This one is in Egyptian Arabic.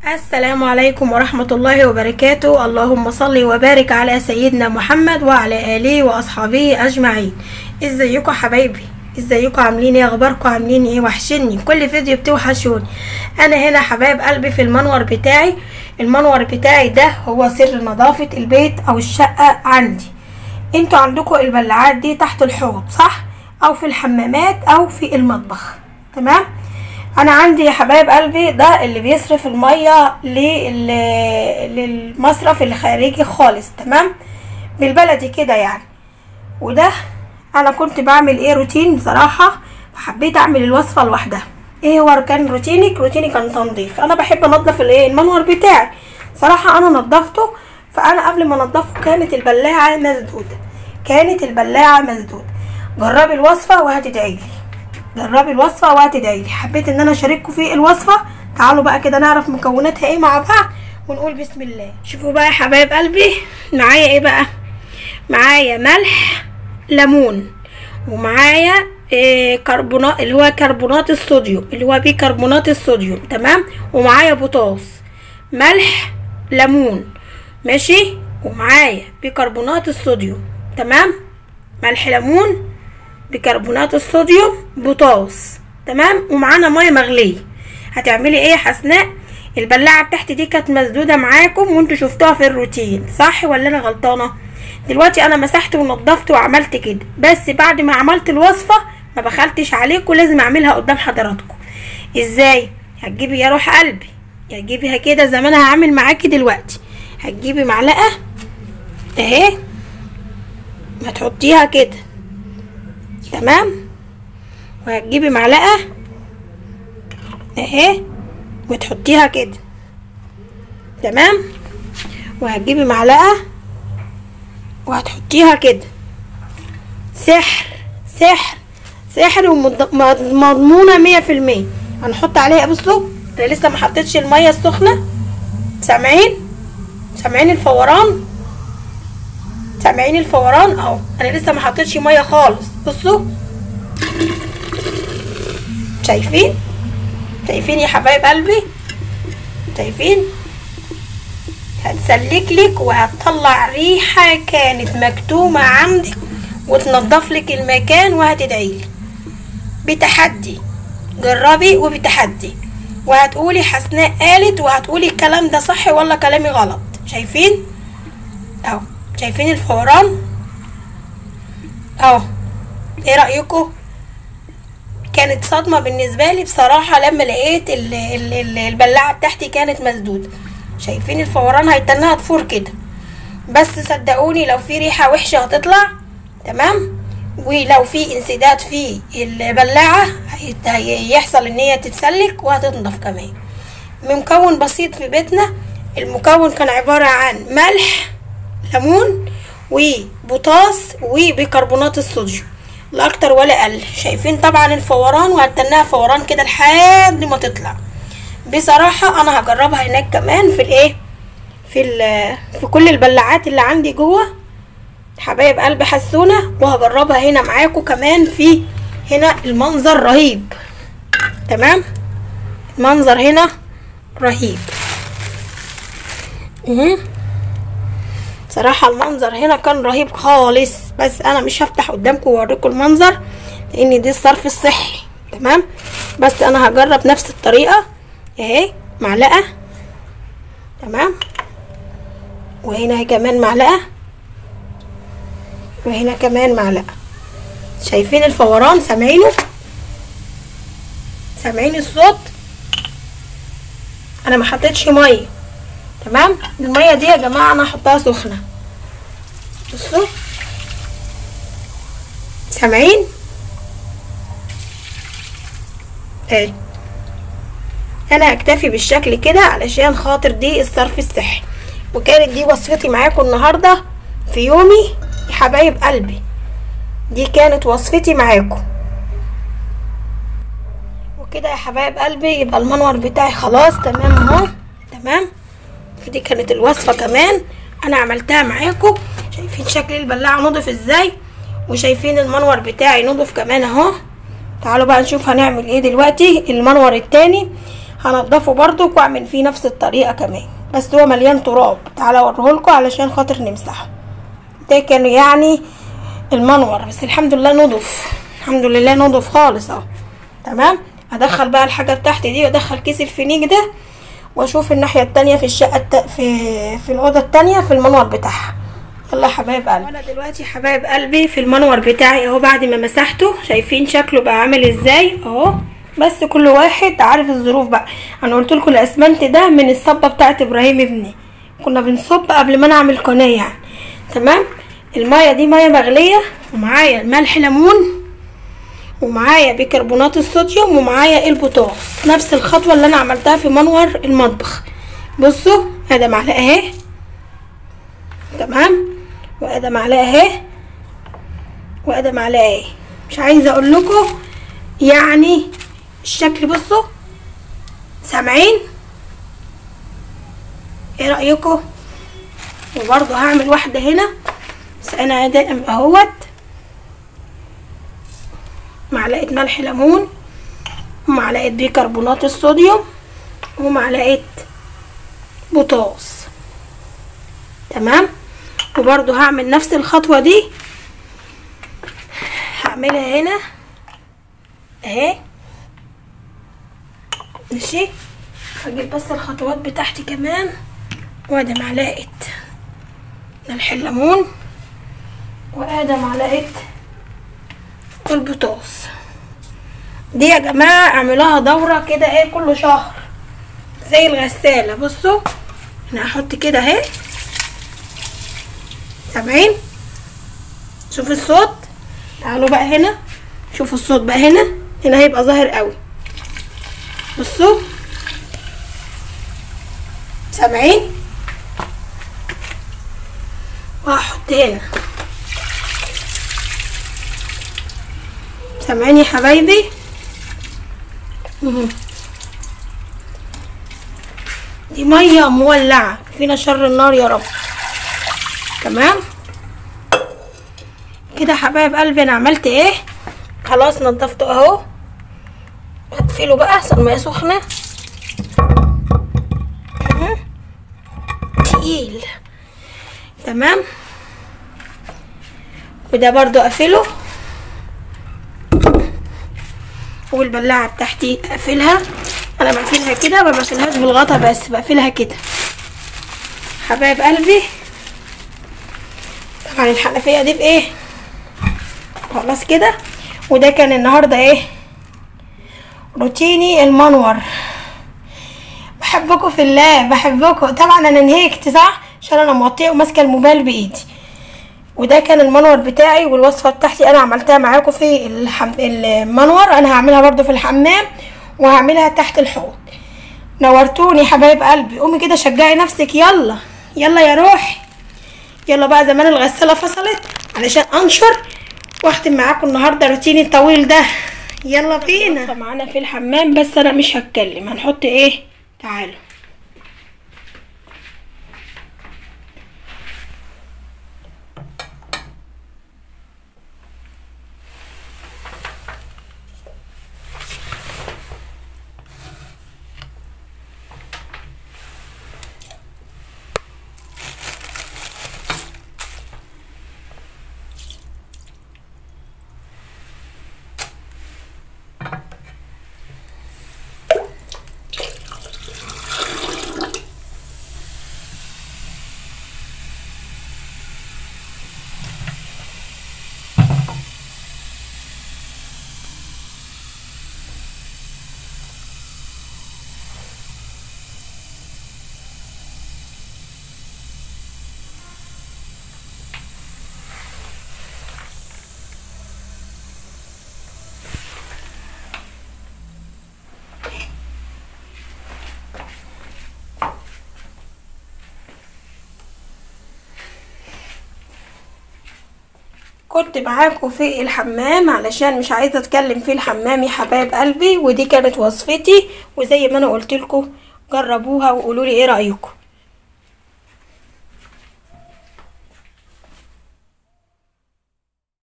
السلام عليكم ورحمة الله وبركاته اللهم صل وبارك على سيدنا محمد وعلى آله وأصحابه أجمعين ازيكم حبايبي ازيكم عاملين ايه اخباركم عاملين ايه وحشني كل فيديو بتوحشوني انا هنا حبايب قلبي في المنور بتاعي المنور بتاعي ده هو سر نظافة البيت او الشقة عندي انتوا عندكم البلاعات دي تحت الحوض صح او في الحمامات او في المطبخ تمام انا عندي يا حبايب قلبي ده اللي بيصرف الميه لل... للمصرف الخارجي خالص تمام بالبلدي كده يعني وده انا كنت بعمل ايه روتين بصراحه فحبيت اعمل الوصفه لوحدها ايه هو كان روتيني روتيني كان تنظيف انا بحب انضف الايه المنور بتاعي صراحه انا نضفته فانا قبل ما انضفه كانت البلاعه مسدوده كانت البلاعه مسدوده جربي الوصفه وهتدعيلي جربي الوصفه وهتدعيلي حبيت ان انا اشارككم في الوصفه تعالوا بقى كده نعرف مكوناتها ايه مع بعض ونقول بسم الله شوفوا بقى يا حبايب قلبي معايا ايه بقى معايا ملح ليمون ومعايا إيه كربونات اللي هو كربونات الصوديوم اللي هو بيكربونات الصوديوم تمام ومعايا بوتاص ملح ليمون ماشي ومعايا بيكربونات الصوديوم تمام ملح ليمون بيكربونات الصوديوم بوتاص تمام ومعانا ميه مغليه هتعملي ايه يا حسناء البلاعه بتاعتي دي كانت مسدوده معاكم وانتوا شفتوها في الروتين صح ولا انا غلطانه دلوقتي انا مسحت ونضفت وعملت كده بس بعد ما عملت الوصفه ما بخلتش عليكم لازم اعملها قدام حضراتكم ازاي هتجيبي يا روح قلبي هتجيبيها كده زي ما انا هعمل معاكي دلوقتي هتجيبي معلقه اهي هتحطيها كده تمام وهتجيبي معلقه اهي وتحطيها كده تمام وهتجيبي معلقه وهتحطيها كده سحر سحر سحر ومضمونة مية في المية هنحط عليها بصوا انا لسه ما حطيتش المية السخنة سامعين سامعين الفوران سامعين الفوران اهو انا لسه ما حطيتش مية خالص بصوا شايفين شايفين يا حبايب قلبي شايفين هتسلك لك وهتطلع ريحة كانت مكتومة عندك وتنضف لك المكان وهتدعيلي بتحدي جربي وبتحدي وهتقولي حسناء قالت وهتقولي الكلام ده صح ولا كلامي غلط شايفين اهو شايفين الفوران اهو ايه رأيكم كانت صدمة بالنسبة لي بصراحة لما لقيت البلاعة بتاعتي كانت مسدودة شايفين الفوران هيتنها تفور كده بس صدقوني لو في ريحة وحشة هتطلع تمام ولو في انسداد في البلاعة هيحصل ان هي تتسلك وهتنضف كمان مكون بسيط في بيتنا المكون كان عبارة عن ملح ليمون وبوتاص وبيكربونات الصوديوم لا اكتر ولا اقل شايفين طبعا الفوران وهتنها فوران كده لحد ما تطلع بصراحة انا هجربها هناك كمان في الايه في في كل البلاعات اللي عندي جوه حبايب قلبي حسونة وهجربها هنا معاكم كمان في هنا المنظر رهيب تمام المنظر هنا رهيب اها صراحة المنظر هنا كان رهيب خالص بس انا مش هفتح قدامكم واوريكم المنظر لان دي الصرف الصحي تمام بس انا هجرب نفس الطريقة اهي معلقة تمام وهنا كمان معلقة وهنا كمان معلقة شايفين الفوران سامعينه سامعين الصوت انا ما حطيتش ميه تمام الميه دي يا جماعه انا هحطها سخنه بصوا سامعين اهي انا هكتفي بالشكل كده علشان خاطر دي الصرف الصحي وكانت دي وصفتي معاكم النهارده في يومي يا حبايب قلبي دي كانت وصفتي معاكم وكده يا حبايب قلبي يبقى المنور بتاعي خلاص تمام اهو تمام دي كانت الوصفه كمان انا عملتها معاكم شايفين شكل البلاعه نضف ازاي وشايفين المنور بتاعي نضف كمان اهو تعالوا بقى نشوف هنعمل ايه دلوقتي المنور التاني هنضفه برضو واعمل فيه نفس الطريقه كمان بس هو مليان تراب تعالى اوريهولكوا علشان خاطر نمسحه ده كان يعني المنور بس الحمد لله نضف الحمد لله نضف خالص اهو تمام ادخل بقى الحاجه بتاعتي دي وادخل كيس الفينيك ده واشوف الناحيه التانية في الشقه الت... في في الاوضه التانية في المنور بتاعها يلا يا حبايب قلبي وانا دلوقتي حبايب قلبي في المنور بتاعي اهو بعد ما مسحته شايفين شكله بقى عامل ازاي اهو بس كل واحد عارف الظروف بقى انا قلت لكم الاسمنت ده من الصبه بتاعت ابراهيم ابني كنا بنصب قبل ما نعمل قناه يعني تمام الميه دي ميه مغليه ومعايا ملح ليمون ومعايا بيكربونات الصوديوم ومعايا البوتاص نفس الخطوه اللي انا عملتها في منور المطبخ بصوا ادي معلقه اهي تمام وادي معلقه اهي وادي معلقه اهي مش عايزه اقول لكم يعني الشكل بصوا سامعين ايه رايكم وبرضه هعمل واحده هنا بس انا دائم اهوت معلقه ملح ليمون ومعلقه بيكربونات الصوديوم ومعلقه بوتاص تمام وبرضه هعمل نفس الخطوه دي هعملها هنا اهي ماشي هجيب بس الخطوات بتاعتي كمان وادي معلقه ملح الليمون وادي معلقه البوتاص دي يا جماعه اعملوها دوره كده ايه كل شهر زي الغساله بصوا انا هحط كده اهي سامعين شوفوا الصوت تعالوا بقى هنا شوفوا الصوت بقى هنا هنا هيبقى ظاهر قوي بصوا سامعين وهحط هنا سامعين يا حبايبي دي ميه مولعه فينا شر النار يا رب تمام كده حبايب قلبي انا عملت ايه خلاص نضفته اهو هقفله بقى عشان الميه سخنه تقيل تمام وده برضو اقفله والبلاعه بتاعتي اقفلها انا بقفلها كده ما بقفلهاش بالغطا بس بقفلها كده حبايب قلبي طبعا الحنفيه دي بايه خلاص كده وده كان النهارده ايه روتيني المنور بحبكم في الله بحبكم طبعا انا نهيكت صح عشان انا موطيه وماسكه الموبايل بايدي وده كان المنور بتاعي والوصفه بتاعتي انا عملتها معاكم في الحم... المنور انا هعملها برضو في الحمام وهعملها تحت الحوض نورتوني حبايب قلبي قومي كده شجعي نفسك يلا يلا يا روحي يلا بقى زمان الغساله فصلت علشان انشر واختم معاكم النهارده روتيني الطويل ده يلا بينا معانا في الحمام بس انا مش هتكلم هنحط ايه تعالوا كنت معاكم في الحمام علشان مش عايزه اتكلم في الحمام يا حبايب قلبي ودي كانت وصفتي وزي ما انا قلت لكم جربوها وقولوا لي ايه رايكم